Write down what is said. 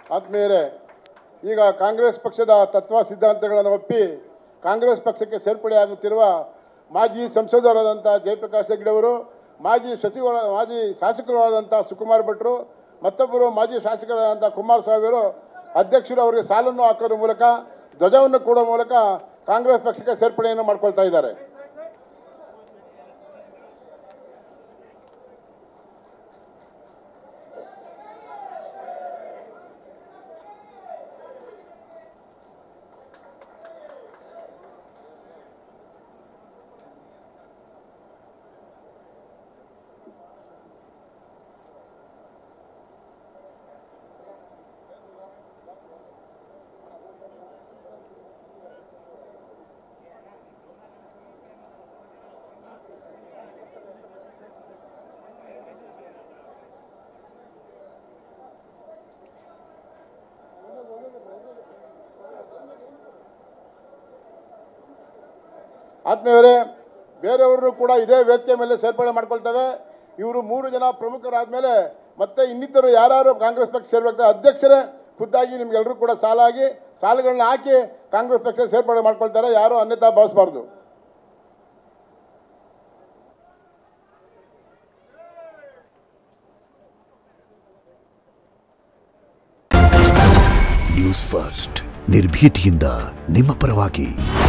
ಆತ್ಮೀಯರೇ ಈಗ ಕಾಂಗ್ರೆಸ್ ಪಕ್ಷದ ತತ್ವ ಸಿದ್ಧಾಂತಗಳನ್ನು ಒಪ್ಪಿ ಕಾಂಗ್ರೆಸ್ ಪಕ್ಷಕ್ಕೆ ಸೇರ್ಪಡೆಯಾಗುತ್ತಿರುವ ಮಾಜಿ ಸಂಸದರಾದಂಥ ಜಯಪ್ರಕಾಶ್ ಹೆಗ್ಡೆ ಅವರು ಮಾಜಿ ಸಚಿವರ ಮಾಜಿ ಶಾಸಕರಾದಂಥ ಸುಕುಮಾರ್ ಭಟ್ರು ಮತ್ತೊಬ್ಬರು ಮಾಜಿ ಶಾಸಕರಾದಂಥ ಕುಮಾರಸ್ವಾಮಿ ಅವರು ಅಧ್ಯಕ್ಷರು ಅವರಿಗೆ ಸಾಲನ್ನು ಹಾಕೋದ್ರ ಮೂಲಕ ಧ್ವಜವನ್ನು ಕೊಡುವ ಮೂಲಕ ಕಾಂಗ್ರೆಸ್ ಪಕ್ಷಕ್ಕೆ ಸೇರ್ಪಡೆಯನ್ನು ಮಾಡ್ಕೊಳ್ತಾ ಇದ್ದಾರೆ ಆತ್ಮೀಯವರೇ ಬೇರೆಯವರು ಕೂಡ ಇದೇ ವೇದಿಕೆ ಮೇಲೆ ಸೇರ್ಪಡೆ ಮಾಡ್ಕೊಳ್ತವೆ ಇವರು ಮೂರು ಜನ ಪ್ರಮುಖರಾದ ಮತ್ತೆ ಇನ್ನಿತರು ಯಾರು ಕಾಂಗ್ರೆಸ್ ಪಕ್ಷ ಸೇರ್ಬೇಕಾದ್ರೆ ಅಧ್ಯಕ್ಷರೇ ಖುದ್ದಾಗಿ ನಿಮ್ಗೆಲ್ಲರೂ ಕೂಡ ಸಾಲಾಗಿ ಸಾಲಗಳನ್ನ ಹಾಕಿ ಕಾಂಗ್ರೆಸ್ ಪಕ್ಷ ಸೇರ್ಪಡೆ ಮಾಡ್ಕೊಳ್ತಾರೆ ಯಾರು ಅನ್ಯತಾ ಭಾವಿಸಬಾರ್ದು ನ್ಯೂಸ್ ಫಸ್ಟ್ ನಿರ್ಭೀತಿಯಿಂದ ನಿಮ್ಮ ಪರವಾಗಿ